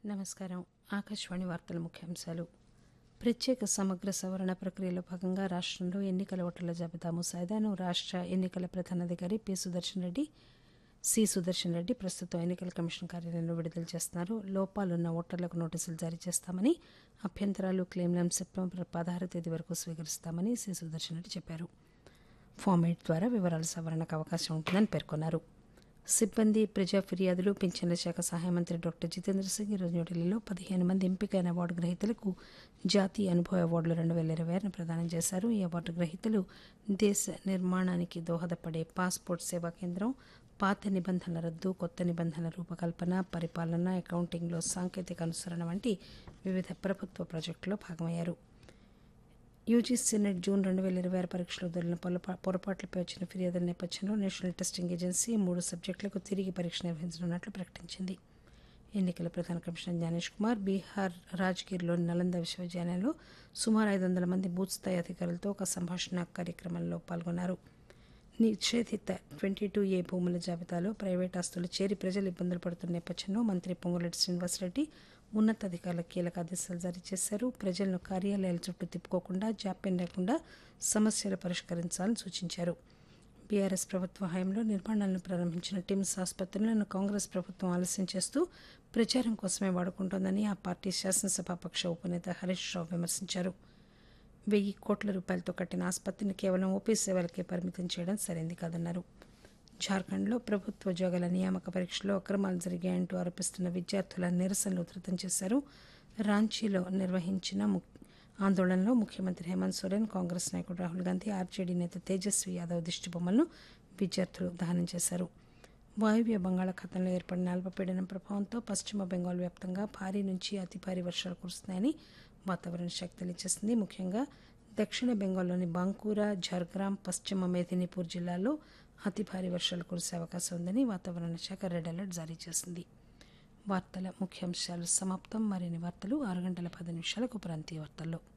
నమస్కారం ఆకాశవాణి వార్తల ముఖ్యాంశాలు ప్రత్యేక సమగ్ర సవరణ ప్రక్రియలో భాగంగా రాష్ట్రంలో ఎన్నికల ఓటర్ల జాబితా ముసాయిదాను రాష్ట్ర ఎన్నికల ప్రధానాధికారి పి సుదర్శన్ రెడ్డి సి సుదర్శన్ రెడ్డి ప్రస్తుతం ఎన్నికల కమిషన్ కార్యాలయంలో విడుదల చేస్తున్నారు లోపాలున్న ఓటర్లకు నోటీసులు జారీ చేస్తామని అభ్యంతరాలు క్లెయిమ్లను సెప్టెంబర్ పదహారు తేదీ వరకు స్వీకరిస్తామని సి సుదర్శన్ రెడ్డి చెప్పారు ఫామ్ ఎయిట్ ద్వారా వివరాల సవరణకు అవకాశం ఉంటుందని పేర్కొన్నారు సిబ్బంది ప్రజా ఫిర్యాదులు పింఛన్ల శాఖ సహాయ మంత్రి డాక్టర్ జితేంద్ర సింగ్ ఈరోజు న్యూఢిల్లీలో పదిహేను మంది ఎంపికైన అవార్డు గ్రహీతలకు జాతీయ అనుభవ అవార్డులు రెండు వేల ఇరవై ఆరును ప్రదానం చేశారు ఈ అవార్డు గ్రహీతలు దేశ నిర్మాణానికి దోహదపడే పాస్పోర్ట్ సేవా కేంద్రం పాత నిబంధనల రద్దు కొత్త నిబంధనల రూపకల్పన పరిపాలన అకౌంటింగ్లో సాంకేతిక అనుసరణ వంటి వివిధ ప్రభుత్వ ప్రాజెక్టులో భాగమయ్యారు యూజీసీ నెట్ జూన్ రెండు వేల ఇరవై ఆరు పరీక్షలో దొరికిన పొరపా పొరపాట్లపై వచ్చిన ఫిర్యాదుల నేపథ్యంలో నేషనల్ టెస్టింగ్ ఏజెన్సీ మూడు సబ్జెక్టులకు తిరిగి పరీక్ష నిర్వహించనున్నట్లు ప్రకటించింది ఎన్నికల ప్రధాన కమిషనర్ జ్ఞానేష్ కుమార్ బీహార్ రాజ్గిర్లోని నలంద విశ్వవిద్యాలయంలో సుమారు ఐదు వందల మంది బూత్ స్థాయి అధికారులతో ఒక సంభాషణ కార్యక్రమంలో పాల్గొన్నారు నిషేధిత ట్వంటీ టూ ఏ భూముల జాబితాలో ప్రైవేట్ ఆస్తులు చేరి ప్రజలు ఇబ్బందులు పడుతున్న నేపథ్యంలో మంత్రి పొంగులేటి శ్రీనివాసరెడ్డి ఉన్నతాధికారులకు కీలక ఆదేశాలు జారీ చేశారు ప్రజలను కార్యాలయాల చుట్టూ తిప్పుకోకుండా జాప్యం లేకుండా సమస్యలు పరిష్కరించాలని సూచించారు బీఆర్ఎస్ ప్రభుత్వ హయాంలో నిర్మాణాలను ప్రారంభించిన టిమ్స్ ఆసుపత్రులను కాంగ్రెస్ ప్రభుత్వం ఆలస్యం చేస్తూ ప్రచారం కోసమే వాడుకుంటోందని ఆ పార్టీ శాసనసభాపక్ష ఉపనేత హరీష్ రావు విమర్శించారు వెయ్యి కోట్ల రూపాయలతో కట్టిన ఆసుపత్రిని కేవలం ఓపీ సేవలకే పరిమితం చేయడం సరైంది కాదన్నారు జార్ఖండ్లో ప్రభుత్వ ఉద్యోగాల నియామక పరీక్షలో అక్రమాలు జరిగాయంటూ ఆరోపిస్తున్న విద్యార్థుల నిరసనలు ఉధృతం చేశారు రాంచీలో నిర్వహించిన ము- ఆందోళనలో ముఖ్యమంత్రి హేమంత్ సోరెన్ కాంగ్రెస్ నాయకుడు రాహుల్ గాంధీ ఆర్జేడీ నేత తేజస్వి యాదవ్ దిష్టిబొమ్మలను విద్యార్థులు దహనం చేశారు వాయువ్య బంగాళాఖాతంలో ఏర్పడిన అల్పపీడనం ప్రభావంతో పశ్చిమ బెంగాల్ వ్యాప్తంగా భారీ నుంచి అతి భారీ వర్షాలు కురుస్తున్నాయని వాతావరణ శాఖ తెలియజేసింది ముఖ్యంగా దక్షిణ బెంగాల్లోని బాంకూరా ఝార్గ్రామ్ పశ్చిమ మేదినీపూర్ జిల్లాల్లో అతి భారీ వర్షాలు కురిసే అవకాశం ఉందని వాతావరణ శాఖ రెడ్ అలర్ట్ జారీ చేసింది వార్తల ముఖ్యాంశాలు సమాప్తం మరిన్ని వార్తలు ఆరు గంటల పది నిమిషాలకు ప్రాంతీయ వార్తల్లో